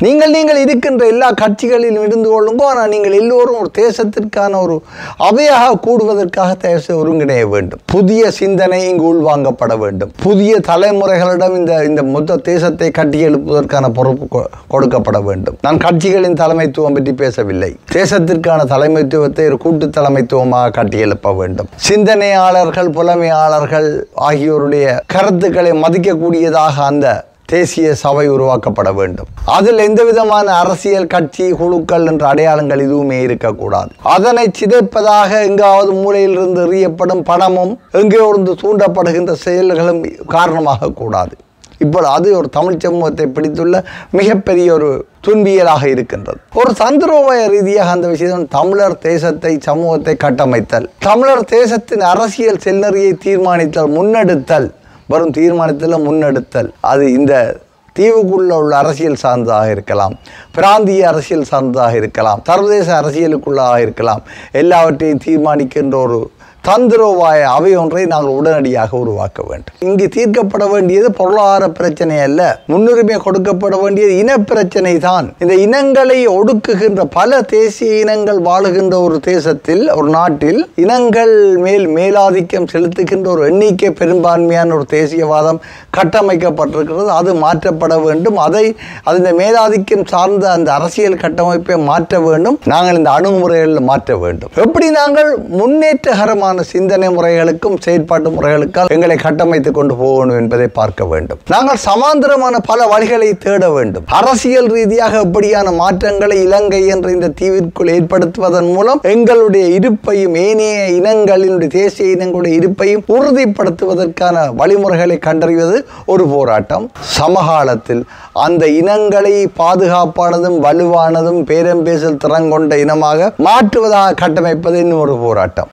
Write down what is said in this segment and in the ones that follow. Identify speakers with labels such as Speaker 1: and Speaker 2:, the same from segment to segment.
Speaker 1: நீங்கள் நீங்கள் இருக்கின்ற எல்லா கட்சிகளிலும் இருந்து கொள்ளுங்கோ ஆனால் நீங்கள் எல்லோரும் ஒரு தேசத்திற்கான ஒரு அவையாக கூடுவதற்காக தேச ஒருங்கிணைய வேண்டும் புதிய சிந்தனை இங்கு உள்வாங்கப்பட வேண்டும் புதிய தலைமுறைகளிடம் இந்த இந்த மொத்த தேசத்தை கட்டி எழுப்புவதற்கான பொறுப்பு கொ- கொடுக்கப்பட வேண்டும் நான் கட்சிகளின் தலைமைத்துவம் பற்றி பேசவில்லை தேசத்திற்கான தலைமைத்துவத்தை ஒரு கூட்டு தலைமைத்துவமாக கட்டியெழுப்ப வேண்டும் சிந்தனையாளர்கள் புலமையாளர்கள் ஆகியோருடைய கருத்துக்களை மதிக்கக்கூடியதாக அந்த தேசிய சபை உருவாக்கப்பட வேண்டும் அதில் எந்த விதமான அரசியல் கட்சி குழுக்கள் என்ற அடையாளங்கள் எதுவுமே இருக்கக்கூடாது அதனை சிதைப்பதாக எங்காவது மூலையிலிருந்து எறியப்படும் பணமும் எங்கேயோ இருந்து தூண்டப்படுகின்ற செயல்களும் காரணமாக கூடாது இப்போ அது ஒரு தமிழ் சமூகத்தை பிடித்துள்ள மிகப்பெரிய ஒரு துன்பியலாக இருக்கின்றது ஒரு தந்திரோபாய ரீதியாக அந்த விஷயம் தமிழர் தேசத்தை சமூகத்தை கட்டமைத்தல் தமிழர் தேசத்தின் அரசியல் செல்நெறியை தீர்மானித்தல் முன்னெடுத்தல் வரும் தீர்மானத்தில் முன்னெடுத்தல் அது இந்த தீவுக்குள்ள உள்ள அரசியல் சார்ந்ததாக இருக்கலாம் பிராந்திய அரசியல் சார்ந்ததாக இருக்கலாம் சர்வதேச அரசியலுக்குள்ளாக இருக்கலாம் எல்லாவற்றையும் தீர்மானிக்கின்ற ஒரு தந்திரோபாய அவை ஒன்றை நாங்கள் உடனடியாக உருவாக்க வேண்டும் இங்கு தீர்க்கப்பட வேண்டியது பொருளாதார பிரச்சனை அல்ல முன்னுரிமை கொடுக்கப்பட வேண்டியது இன பிரச்சனை தான் இந்த இனங்களை ஒடுக்குகின்ற பல தேசிய இனங்கள் வாழுகின்ற ஒரு தேசத்தில் ஒரு நாட்டில் இனங்கள் மேல் மேலாதிக்கம் செலுத்துகின்ற ஒரு எண்ணிக்கை பெரும்பான்மையான ஒரு தேசியவாதம் கட்டமைக்கப்பட்டிருக்கிறது அது மாற்றப்பட வேண்டும் அதை அந்த மேலாதிக்கம் சார்ந்த அந்த அரசியல் கட்டமைப்பை மாற்ற வேண்டும் நாங்கள் இந்த அணுகுமுறைகளில் மாற்ற வேண்டும் எப்படி நாங்கள் முன்னேற்றகரமான சிந்தனை முறைகளுக்கும் செயற்பாட்டு முறைகளுக்கும் எங்களை கட்டமைத்துக் கொண்டு போகணும் என்பதை பார்க்க வேண்டும் நாங்கள் சமாந்தரமான பல வழிகளை தேட வேண்டும் அரசியல் ரீதியாக எப்படியான மாற்றங்களை இலங்கை என்ற இந்த தீவிற்குள் ஏற்படுத்துவதன் மூலம் எங்களுடைய இருப்பையும் ஏனைய இனங்களினுடைய தேசிய இனங்களுடைய இருப்பையும் உறுதிப்படுத்துவதற்கான வழிமுறைகளை கண்டறிவது ஒரு போராட்டம் சமகாலத்தில் அந்த இனங்களை பாதுகாப்பானதும் வலுவானதும் பேரம் பேசல் திறன் கொண்ட இனமாக மாற்றுவதாக கட்டமைப்பது இன்னும் ஒரு போராட்டம்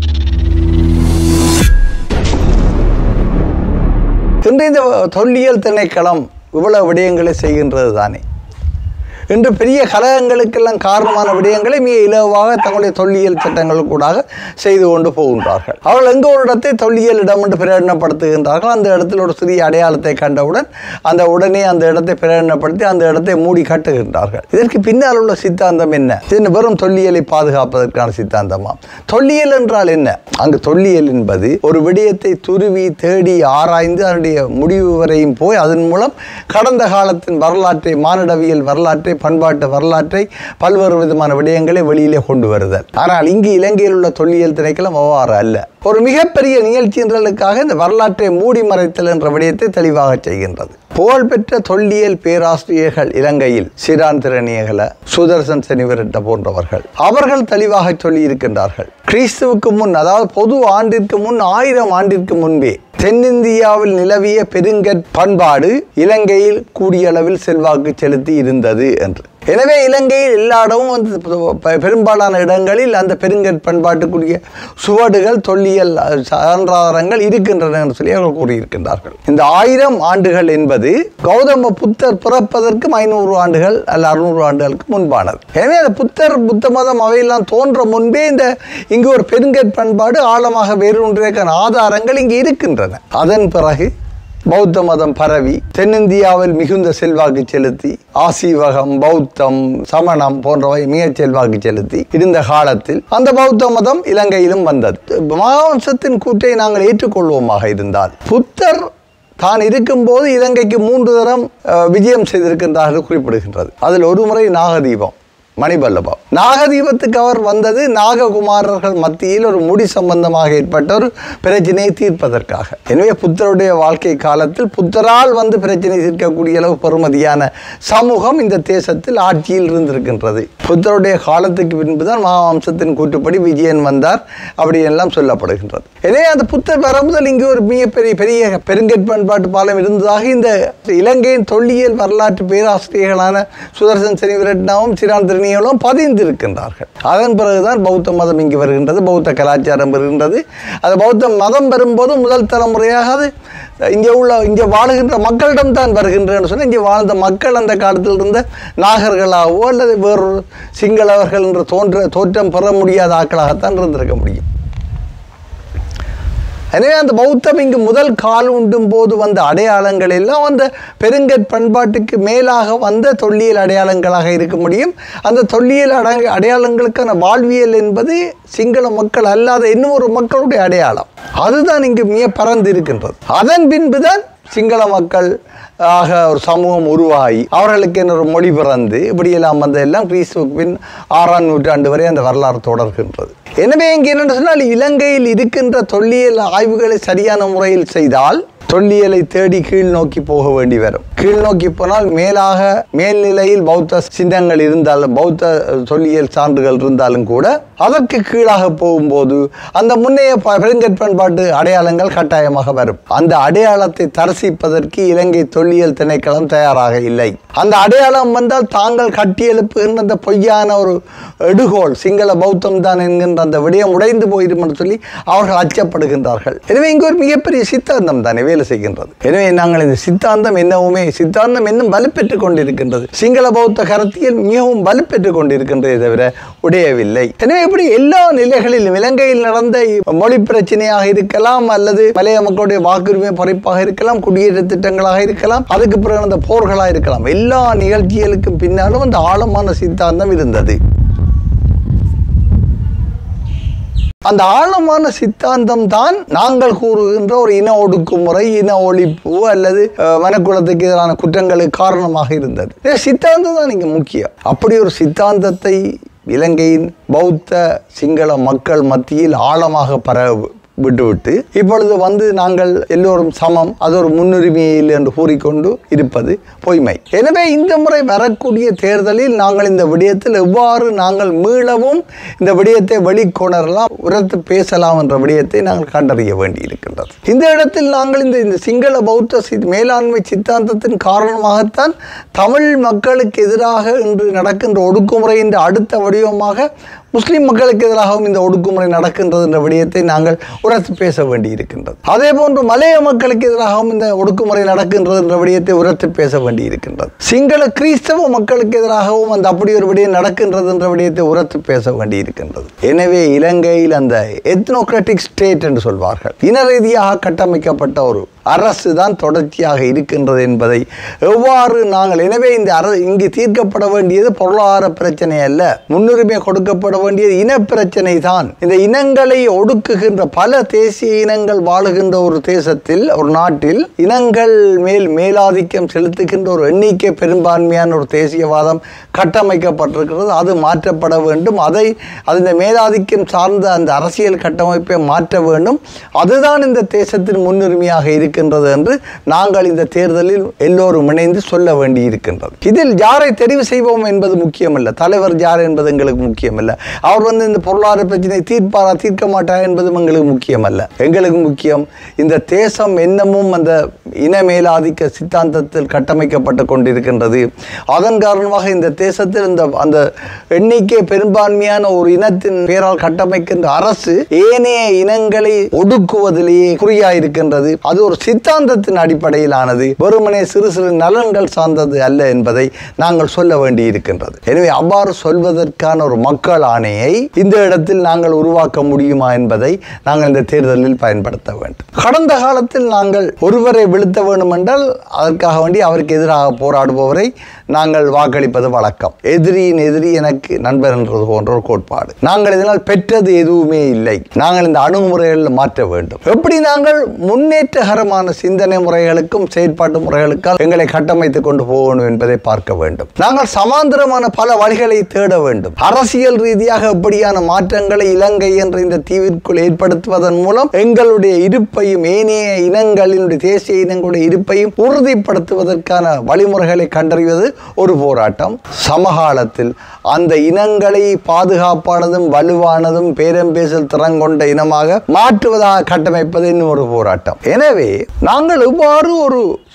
Speaker 1: இன்று இந்த தொல்லியல் திணைக்களம் இவ்வளவு விடயங்களை செய்கின்றது தானே இன்று பெரிய கலகங்களுக்கெல்லாம் காரணமான விடயங்களை மிக இலவாக தங்களுடைய தொல்லியல் சட்டங்களுக்கூடாக செய்து கொண்டு போகின்றார்கள் அவர்கள் எங்க ஒரு இடத்தை தொல்லியல் இடம் என்று பிரகடனப்படுத்துகின்றார்கள் அந்த இடத்தில் ஒரு சிறிய அடையாளத்தை கண்டவுடன் அந்த உடனே அந்த இடத்தை பிரகடனப்படுத்தி அந்த இடத்தை மூடி கட்டுகின்றார்கள் இதற்கு பின்னால் உள்ள சித்தாந்தம் என்ன இது வெறும் தொல்லியலை பாதுகாப்பதற்கான சித்தாந்தமா தொல்லியல் என்றால் என்ன அங்கு தொல்லியல் என்பது ஒரு விடயத்தை துருவி தேடி ஆராய்ந்து அதனுடைய முடிவு வரையும் போய் அதன் மூலம் கடந்த காலத்தின் வரலாற்றை மானிடவியல் வரலாற்றை பண்பாட்டு வரலாற்றை பல்வேறு விதமான விடயங்களை வெளியிலே கொண்டு வருதல் ஆனால் இங்கு இலங்கையில் உள்ள தொல்லியல் திணைக்களம் அவ்வாறு அல்ல ஒரு மிகப்பெரிய நிகழ்ச்சி என்றலுக்காக இந்த வரலாற்றை மூடி மறைத்தல் என்ற விடயத்தை தெளிவாக செய்கின்றது புகழ்பெற்ற தொல்லியல் பேராசிரியர்கள் இலங்கையில் சிரான் திறனியகல சுதர்சன் செனிவரட்ட போன்றவர்கள் அவர்கள் தெளிவாக சொல்லி இருக்கின்றார்கள் கிறிஸ்துவுக்கு முன் அதாவது பொது ஆண்டிற்கு முன் ஆயிரம் ஆண்டிற்கு முன்பே தென்னிந்தியாவில் நிலவிய பெருங்கற் பண்பாடு இலங்கையில் கூடிய அளவில் செல்வாக்கு செலுத்தி இருந்தது என்று எனவே இலங்கையில் எல்லா இடமும் வந்து பெ- பெரும்பாலான இடங்களில் அந்த பெருங்கற் பண்பாட்டுக்குரிய சுவடுகள் தொல்லியல் அஹ், சான்றாதாரங்கள் இருக்கின்றன என்று சொல்லி அவர்கள் கூறியிருக்கின்றார்கள் இந்த ஆயிரம் ஆண்டுகள் என்பது கௌதம புத்தர் பிறப்பதற்கும் ஐநூறு ஆண்டுகள் அல்ல அறுநூறு ஆண்டுகளுக்கு முன்பானது எனவே அந்த புத்தர் புத்த மதம் அவையெல்லாம் தோன்ற முன்பே இந்த இங்கு ஒரு பெருங்கற் பண்பாடு ஆழமாக வேரூன்றியதற்கான ஆதாரங்கள் இங்கு இருக்கின்றன அதன் பிறகு பௌத்த மதம் பரவி தென்னிந்தியாவில் மிகுந்த செல்வாக்கு செலுத்தி ஆசீவகம் பௌத்தம் சமணம் போன்றவை மிகச் செல்வாக்கு செலுத்தி இருந்த காலத்தில் அந்த பௌத்த மதம் இலங்கையிலும் வந்தது மகாவம்சத்தின் கூற்றை நாங்கள் ஏற்றுக்கொள்வோமாக இருந்தால் புத்தர் தான் இருக்கும்போது இலங்கைக்கு மூன்று தரம் அஹ், விஜயம் செய்திருக்கின்றார்கள் குறிப்பிடுகின்றது அதில் ஒரு முறை நாகதீபம் மணிபல்லபம் நாகதீபத்துக்கு அவர் வந்தது நாககுமாரர்கள் மத்தியில் ஒரு முடி சம்பந்தமாக ஏற்பட்ட ஒரு பிரச்சனையை தீர்ப்பதற்காக எனவே புத்தருடைய வாழ்க்கை காலத்தில் புத்தரால் வந்து பிரச்சனை தீர்க்கக்கூடிய அளவு பெறுமதியான சமூகம் இந்த தேசத்தில் ஆட்சியில் இருந்திருக்கின்றது புத்தருடைய காலத்துக்கு பின்புதான் மகாவம்சத்தின் கூற்றுப்படி விஜயன் வந்தார் அப்படி எல்லாம் சொல்லப்படுகின்றது எனவே அந்த புத்தர் வர முதல் இங்கே ஒரு மிகப்பெரிய பெரிய பெருங்கற் பண்பாட்டு பாலம் இருந்ததாக இந்த இலங்கையின் தொல்லியல் வரலாற்று பேராசிரியர்களான சுதர்சன் செனிவிரட்னாவும் சிரான் திருநியலும் பதிந்திருக்கின்றார்கள் அதன் பிறகுதான் பௌத்த மதம் இங்கு வருகின்றது பௌத்த கலாச்சாரம் வருகின்றது அது பௌத்த மதம் வரும்போது முதல் தலைமுறையாக அது இங்கே உள்ள இங்கே வாழுகின்ற மக்களிடம் தான் வருகின்றன்னு சொன்னால் இங்கே வாழ்ந்த மக்கள் அந்த காலத்தில் இருந்த நாகர்களாகவோ அல்லது வேறொரு சிங்களவர்கள் என்று தோன்ற தோற்றம் பெற முடியாத ஆக்களாகத்தான் இருந்திருக்க முடியும் எனவே அந்த பௌத்தம் இங்கு முதல் கால் உண்டும் போது வந்த அடையாளங்கள் எல்லாம் அந்த பெருங்கற் பண்பாட்டுக்கு மேலாக வந்த தொல்லியல் அடையாளங்களாக இருக்க முடியும் அந்த தொல்லியல் அட அடையாளங்களுக்கான வாழ்வியல் என்பது சிங்கள மக்கள் அல்லாத இன்னும் ஒரு மக்களுடைய அடையாளம் அதுதான் இங்கு மிக பறந்து இருக்கின்றது அதன் பின்புதான் சிங்கள மக்கள் ஆக ஒரு சமூகம் உருவாகி அவர்களுக்கு என்ன ஒரு மொழி பிறந்து இப்படியெல்லாம் வந்ததெல்லாம் கிறிஸ்துவுக்கு பின் ஆறாம் நூற்றாண்டு வரை அந்த வரலாறு தொடர்கின்றது எனவே இங்கே என்னென்னு சொன்னால் இலங்கையில் இருக்கின்ற தொல்லியல் ஆய்வுகளை சரியான முறையில் செய்தால் தொல்லியலை தேடி கீழ் நோக்கி போக வேண்டி வரும் கீழ் நோக்கி போனால் மேலாக மேல்நிலையில் பௌத்த சின்னங்கள் இருந்தாலும் பௌத்த தொல்லியல் சான்றுகள் இருந்தாலும் கூட அதற்கு கீழாக போகும்போது அந்த முன்னைய ப- பெருங்கற் பண்பாட்டு அடையாளங்கள் கட்டாயமாக வரும் அந்த அடையாளத்தை தரிசிப்பதற்கு இலங்கை தொல்லியல் திணைக்களம் தயாராக இல்லை அந்த அடையாளம் வந்தால் தாங்கள் கட்டியெழுப்புகின்ற அந்த பொய்யான ஒரு எடுகோல் சிங்கள பௌத்தம் தான் என்கின்ற அந்த விடயம் உடைந்து போயிடும் என்று சொல்லி அவர்கள் அச்சப்படுகின்றார்கள் எனவே இங்கு ஒரு மிகப்பெரிய சித்தாந்தம் தானே வேலை செய்கின்றது எனவே நாங்கள் இந்த சித்தாந்தம் என்னவுமே சித்தாந்தம் இன்னும் வலுப்பெற்றுக் கொண்டிருக்கின்றது சிங்கள பௌத்த கருத்தியல் மிகவும் வலுப்பெற்றுக் கொண்டிருக்கின்றதே தவிர உடையவில்லை எனவே இப்படி எல்லா நிலைகளிலும் இலங்கையில் நடந்த மொழி பிரச்சனையாக இருக்கலாம் அல்லது மலைய மக்களுடைய வாக்குரிமை பறிப்பாக இருக்கலாம் குடியேற்ற திட்டங்களாக இருக்கலாம் அதுக்கு பிறகு நடந்த போர்களாக இருக்கலாம் எல்லா நிகழ்ச்சிகளுக்கும் பின்னாலும் அந்த ஆழமான சித்தாந்தம் இருந்தது அந்த ஆழமான சித்தாந்தம் தான் நாங்கள் கூறுகின்ற ஒரு இன ஒடுக்குமுறை இன ஒழிப்பு அல்லது அஹ், மனக்குலத்துக்கு எதிரான குற்றங்களுக்கு காரணமாக இருந்தது இந்த சித்தாந்தம் தான் இங்கே முக்கியம் அப்படி ஒரு சித்தாந்தத்தை இலங்கையின் பௌத்த சிங்கள மக்கள் மத்தியில் ஆழமாக பரவ விட்டுவிட்டு இப்பொழுது வந்து நாங்கள் எல்லோரும் சமம் அது ஒரு முன்னுரிமை இல்லை என்று கூறிக்கொண்டு இருப்பது பொய்மை எனவே இந்த முறை வரக்கூடிய தேர்தலில் நாங்கள் இந்த விடயத்தில் எவ்வாறு நாங்கள் மீளவும் இந்த விடயத்தை வெளிக்கொணரலாம் உரத்து பேசலாம் என்ற விடயத்தை நாங்கள் கண்டறிய வேண்டியிருக்கின்றது இந்த இடத்தில் நாங்கள் இந்த இந்த சிங்கள பௌத்த சி மேலாண்மை சித்தாந்தத்தின் காரணமாகத்தான் தமிழ் மக்களுக்கு எதிராக இன்று நடக்கின்ற ஒடுக்குமுறையின் அடுத்த வடிவமாக முஸ்லிம் மக்களுக்கு எதிராகவும் இந்த ஒடுக்குமுறை நடக்கின்றது என்ற விடயத்தை நாங்கள் உரத்து பேச வேண்டியிருக்கின்றது அதே போன்று மலைய மக்களுக்கு எதிராகவும் இந்த ஒடுக்குமுறை நடக்கின்றது என்ற விடயத்தை உரத்து பேச வேண்டியிருக்கின்றது சிங்கள கிறிஸ்தவ மக்களுக்கு எதிராகவும் அந்த அப்படி ஒரு விடயம் நடக்கின்றது என்ற விடயத்தை உரத்து பேச வேண்டியிருக்கின்றது எனவே இலங்கையில் அந்த எத்னோக்ராட்டிக் ஸ்டேட் என்று சொல்வார்கள் இன ரீதியாக கட்டமைக்கப்பட்ட ஒரு அரசு தான் தொடர்ச்சியாக இருக்கின்றது என்பதை எவ்வாறு நாங்கள் எனவே இந்த அர இங்கு தீர்க்கப்பட வேண்டியது பொருளாதார பிரச்சனை அல்ல முன்னுரிமை கொடுக்கப்பட வேண்டியது இன பிரச்சனை தான் இந்த இனங்களை ஒடுக்குகின்ற பல தேசிய இனங்கள் வாழுகின்ற ஒரு தேசத்தில் ஒரு நாட்டில் இனங்கள் மேல் மேலாதிக்கம் செலுத்துகின்ற ஒரு எண்ணிக்கை பெரும்பான்மையான ஒரு தேசியவாதம் கட்டமைக்கப்பட்டிருக்கிறது அது மாற்றப்பட வேண்டும் அதை அந்த மேலாதிக்கம் சார்ந்த அந்த அரசியல் கட்டமைப்பை மாற்ற வேண்டும் அதுதான் இந்த தேசத்தின் முன்னுரிமையாக இருக்கின்றது என்று நாங்கள் இந்த தேர்தலில் எல்லோரும் இணைந்து சொல்ல வேண்டி இருக்கின்றது இதில் யாரை தெரிவு செய்வோம் என்பது முக்கியமல்ல தலைவர் யார் என்பது எங்களுக்கு முக்கியமல்ல அவர் வந்து இந்த பொருளாதார பிரச்சனை தீர்ப்பாரா தீர்க்க மாட்டார் என்பதும் எங்களுக்கு முக்கியமல்ல எங்களுக்கு முக்கியம் இந்த தேசம் என்னமும் அந்த இன மேலாதிக்க சித்தாந்தத்தில் கட்டமைக்கப்பட்டு கொண்டிருக்கின்றது அதன் காரணமாக இந்த தேசத்தில் இந்த அந்த எண்ணிக்கை பெரும்பான்மையான ஒரு இனத்தின் பெயரால் கட்டமைக்கின்ற அரசு ஏனைய இனங்களை ஒடுக்குவதிலேயே குறியாயிருக்கின்றது அது ஒரு சித்தாந்தத்தின் அடிப்படையிலானது வெறுமனே சிறு சிறு நலன்கள் சார்ந்தது அல்ல என்பதை நாங்கள் சொல்ல வேண்டி இருக்கின்றது எனவே அவ்வாறு சொல்வதற்கான ஒரு மக்கள் ஆணையை இந்த இடத்தில் நாங்கள் உருவாக்க முடியுமா என்பதை நாங்கள் இந்த தேர்தலில் பயன்படுத்த வேண்டும் கடந்த காலத்தில் நாங்கள் ஒருவரை வீழ்த்த வேண்டும் என்றால் அதற்காக வேண்டி அவருக்கு எதிராக போராடுபவரை நாங்கள் வாக்களிப்பது வழக்கம் எதிரியின் எதிரி எனக்கு நண்பர் என்றது போன்ற ஒரு கோட்பாடு நாங்கள் இதனால் பெற்றது எதுவுமே இல்லை நாங்கள் இந்த அணுகுமுறைகளில் மாற்ற வேண்டும் எப்படி நாங்கள் முன்னேற்றகரமான சிந்தனை முறைகளுக்கும் செயற்பாட்டு முறைகளுக்கால் எங்களை கட்டமைத்துக் கொண்டு போகணும் என்பதை பார்க்க வேண்டும் நாங்கள் சமாந்தரமான பல வழிகளை தேட வேண்டும் அரசியல் ரீதியாக எப்படியான மாற்றங்களை இலங்கை என்ற இந்த தீவிற்குள் ஏற்படுத்துவதன் மூலம் எங்களுடைய இருப்பையும் ஏனைய இனங்களினுடைய தேசிய இனங்களுடைய இருப்பையும் உறுதிப்படுத்துவதற்கான வழிமுறைகளை கண்டறிவது ஒரு போராட்டம் சமகாலத்தில் அந்த இனங்களை பாதுகாப்பானதும் வலுவானதும் பேரம்பேசல் திறன் கொண்ட இனமாக மாற்றுவதாக கட்டமைப்பது இன்னும் ஒரு போராட்டம் எனவே நாங்கள் இவ்வாறு ஒரு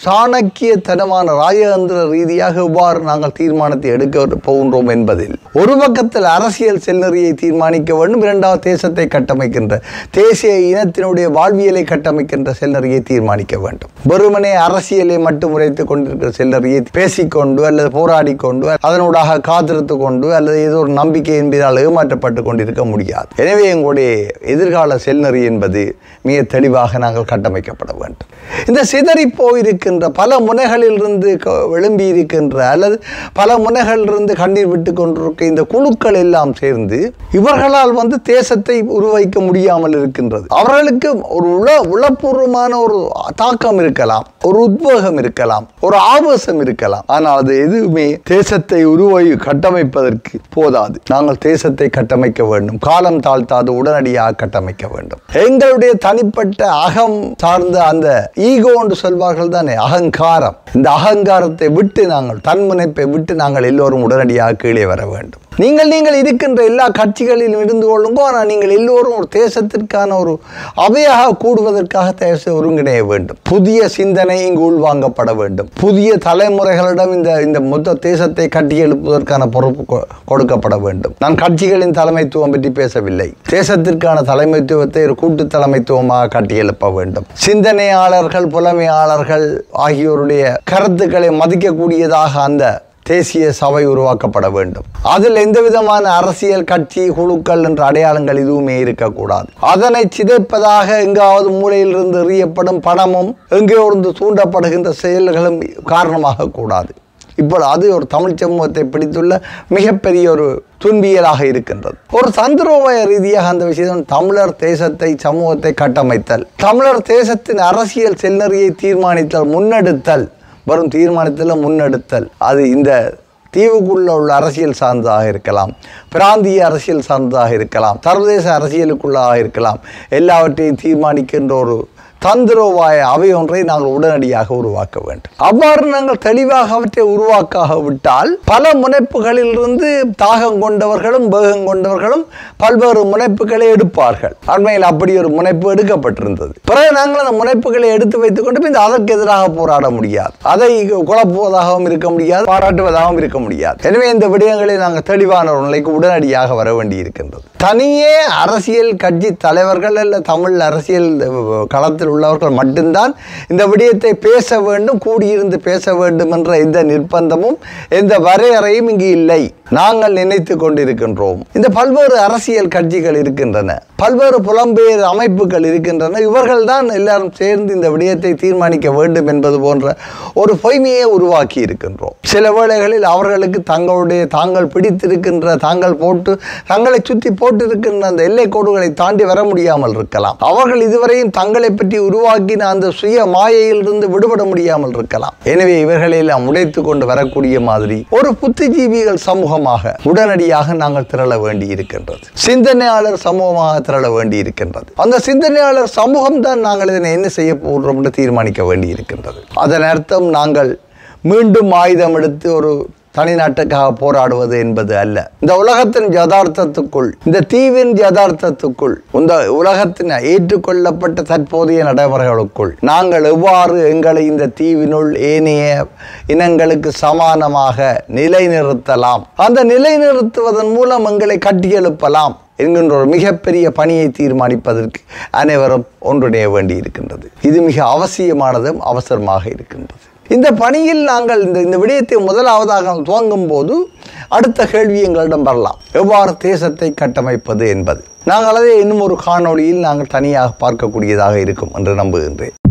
Speaker 1: சாணக்கியத்தனமான ராஜதந்திர ரீதியாக எவ்வாறு நாங்கள் தீர்மானத்தை எடுக்க போகின்றோம் என்பதில் ஒரு பக்கத்தில் அரசியல் செல்நெறியை தீர்மானிக்க வேண்டும் இரண்டாவது தேசத்தை கட்டமைக்கின்ற தேசிய இனத்தினுடைய வாழ்வியலை கட்டமைக்கின்ற செல்நெறியை தீர்மானிக்க வேண்டும் வெறுமனே அரசியலை மட்டும் உரைத்துக் கொண்டிருக்கிற செல்நெறியை பேசிக்கொண்டு அல்லது போராடி கொண்டு அதனூடாக காத்திருத்து கொண்டு அல்லது ஏதோ ஒரு நம்பிக்கை என்பதால் ஏமாற்றப்பட்டு கொண்டிருக்க முடியாது எனவே எங்களுடைய எதிர்கால செல்நெறி என்பது மிக தெளிவாக நாங்கள் கட்டமைக்கப்பட வேண்டும் இந்த சிதறி போயிருக்கின்ற பல முனைகளிலிருந்து க- எழும்பி இருக்கின்ற அல்லது பல முனைகளிலிருந்து கண்ணீர் விட்டு கொண்டிருக்க இந்த குழுக்கள் எல்லாம் சேர்ந்து இவர்களால் வந்து தேசத்தை உருவாக்க முடியாமல் இருக்கின்றது அவர்களுக்கு ஒரு உள உளப்பூர்வமான ஒரு தாக்கம் இருக்கலாம் ஒரு உத்வேகம் இருக்கலாம் ஒரு ஆவேசம் இருக்கலாம் ஆனால் அது எதுவுமே தேசத்தை உருவாகி கட்டமைப்பதற்கு போதாது நாங்கள் தேசத்தை கட்டமைக்க வேண்டும் காலம் தாழ்த்தாது உடனடியாக கட்டமைக்க வேண்டும் எங்களுடைய தனிப்பட்ட அகம் சார்ந்த அந்த ஈகோ என்று சொல்வார்கள் தானே அகங்காரம் இந்த அகங்காரத்தை விட்டு நாங்கள் தன்முனைப்பை விட்டு நாங்கள் எல்லோரும் உடனடியாக கீழே வர வேண்டும் நீங்கள் நீங்கள் இருக்கின்ற எல்லா கட்சிகளிலும் இருந்து கொள்ளுங்கோ ஆனால் நீங்கள் எல்லோரும் ஒரு தேசத்திற்கான ஒரு அவையாக கூடுவதற்காக தேச ஒருங்கிணைய வேண்டும் புதிய சிந்தனை இங்கு உள்வாங்கப்பட வேண்டும் புதிய தலைமுறைகளிடம் இந்த இந்த மொத்த தேசத்தை கட்டியெழுப்புவதற்கான பொறுப்பு கொ- கொடுக்கப்பட வேண்டும் நான் கட்சிகளின் தலைமைத்துவம் பற்றி பேசவில்லை தேசத்திற்கான தலைமைத்துவத்தை ஒரு கூட்டு தலைமைத்துவமாக கட்டியெழுப்ப வேண்டும் சிந்தனையாளர்கள் புலமையாளர்கள் ஆகியோருடைய கருத்துக்களை மதிக்கக்கூடியதாக அந்த தேசிய சபை உருவாக்கப்பட வேண்டும் அதில் எந்த விதமான அரசியல் கட்சி குழுக்கள் என்ற அடையாளங்கள் எதுவுமே இருக்கக்கூடாது அதனை சிதைப்பதாக எங்காவது மூலையிலிருந்து எறியப்படும் பணமும் எங்கே இருந்து தூண்டப்படுகின்ற செயல்களும் காரணமாக கூடாது இப்பொழுது அது ஒரு தமிழ் சமூகத்தை பிடித்துள்ள மிகப்பெரிய ஒரு துன்பியலாக இருக்கின்றது ஒரு தந்திரோபாய ரீதியாக அந்த விஷயம் தமிழர் தேசத்தை சமூகத்தை கட்டமைத்தல் தமிழர் தேசத்தின் அரசியல் செல்நெறியை தீர்மானித்தல் முன்னெடுத்தல் வரும் தீர்மானத்தில் முன்னெடுத்தல் அது இந்த தீவுக்குள்ள உள்ள அரசியல் சார்ந்ததாக இருக்கலாம் பிராந்திய அரசியல் சார்ந்ததாக இருக்கலாம் சர்வதேச அரசியலுக்குள்ளாக இருக்கலாம் எல்லாவற்றையும் தீர்மானிக்கின்ற ஒரு தந்திரோபாய அவை ஒன்றை நாங்கள் உடனடியாக உருவாக்க வேண்டும் அவ்வாறு நாங்கள் தெளிவாக அவற்றை உருவாக்காக விட்டால் பல முனைப்புகளிலிருந்து தாகம் கொண்டவர்களும் வேகம் கொண்டவர்களும் பல்வேறு முனைப்புகளை எடுப்பார்கள் அண்மையில் அப்படி ஒரு முனைப்பு எடுக்கப்பட்டிருந்தது பிறகு நாங்கள் அந்த முனைப்புகளை எடுத்து வைத்துக் கொண்டு பின் அதற்கு எதிராக போராட முடியாது அதை குழப்புவதாகவும் இருக்க முடியாது பாராட்டுவதாகவும் இருக்க முடியாது எனவே இந்த விடயங்களை நாங்கள் தெளிவான ஒரு நிலைக்கு உடனடியாக வர வேண்டி இருக்கின்றது தனியே அரசியல் கட்சி தலைவர்கள் அல்ல தமிழ் அரசியல் அஹ், களத்தில் உள்ளவர்கள் மட்டும்தான் இந்த விடயத்தை பேச வேண்டும் கூடியிருந்து பேச வேண்டும் என்ற எந்த நிர்பந்தமும் எந்த வரையறையும் இங்கு இல்லை நாங்கள் நினைத்து கொண்டிருக்கின்றோம் இந்த பல்வேறு அரசியல் கட்சிகள் இருக்கின்றன பல்வேறு புலம்பெயர் அமைப்புகள் இருக்கின்றன இவர்கள் தான் எல்லாரும் சேர்ந்து இந்த விடயத்தை தீர்மானிக்க வேண்டும் என்பது போன்ற ஒரு பொய்மையை உருவாக்கி இருக்கின்றோம் சில வேளைகளில் அவர்களுக்கு தங்களுடைய தாங்கள் பிடித்திருக்கின்ற தாங்கள் போட்டு தங்களை சுற்றி போட்டிருக்கின்ற அந்த எல்லை கோடுகளை தாண்டி வர முடியாமல் இருக்கலாம் அவர்கள் இதுவரையும் தங்களை பற்றி உருவாக்கின அந்த சுய மாயையிலிருந்து விடுபட முடியாமல் இருக்கலாம் எனவே இவர்களை எல்லாம் உடைத்து கொண்டு வரக்கூடிய மாதிரி ஒரு புத்திஜீவிகள் சமூகமாக உடனடியாக நாங்கள் திரள வேண்டி இருக்கின்றது சிந்தனையாளர் சமூகமாக திரள வேண்டி இருக்கின்றது அந்த சிந்தனையாளர் சமூகம் தான் நாங்கள் இதனை என்ன செய்ய போகிறோம் என்று தீர்மானிக்க வேண்டி இருக்கின்றது அதன் அர்த்தம் நாங்கள் மீண்டும் ஆயுதம் எடுத்து ஒரு தனிநாட்டுக்காக போராடுவது என்பது அல்ல இந்த உலகத்தின் யதார்த்தத்துக்குள் இந்த தீவின் யதார்த்தத்துக்குள் இந்த உலகத்தின் ஏற்றுக்கொள்ளப்பட்ட தற்போதைய நடைமுறைகளுக்குள் நாங்கள் எவ்வாறு எங்களை இந்த தீவினுள் ஏனைய இனங்களுக்கு சமானமாக நிலைநிறுத்தலாம் அந்த நிலைநிறுத்துவதன் மூலம் எங்களை கட்டியெழுப்பலாம் என்கின்ற ஒரு மிகப்பெரிய பணியை தீர்மானிப்பதற்கு அனைவரும் ஒன்றிணைய வேண்டி இருக்கின்றது இது மிக அவசியமானதும் அவசரமாக இருக்கின்றது இந்த பணியில் நாங்கள் இந்த இந்த விடயத்தை முதலாவதாக துவங்கும் போது அடுத்த கேள்வி எங்களிடம் வரலாம் எவ்வாறு தேசத்தை கட்டமைப்பது என்பது நாங்கள் அதை இன்னும் ஒரு காணொளியில் நாங்கள் தனியாக பார்க்கக்கூடியதாக இருக்கும் என்று நம்புகின்றேன்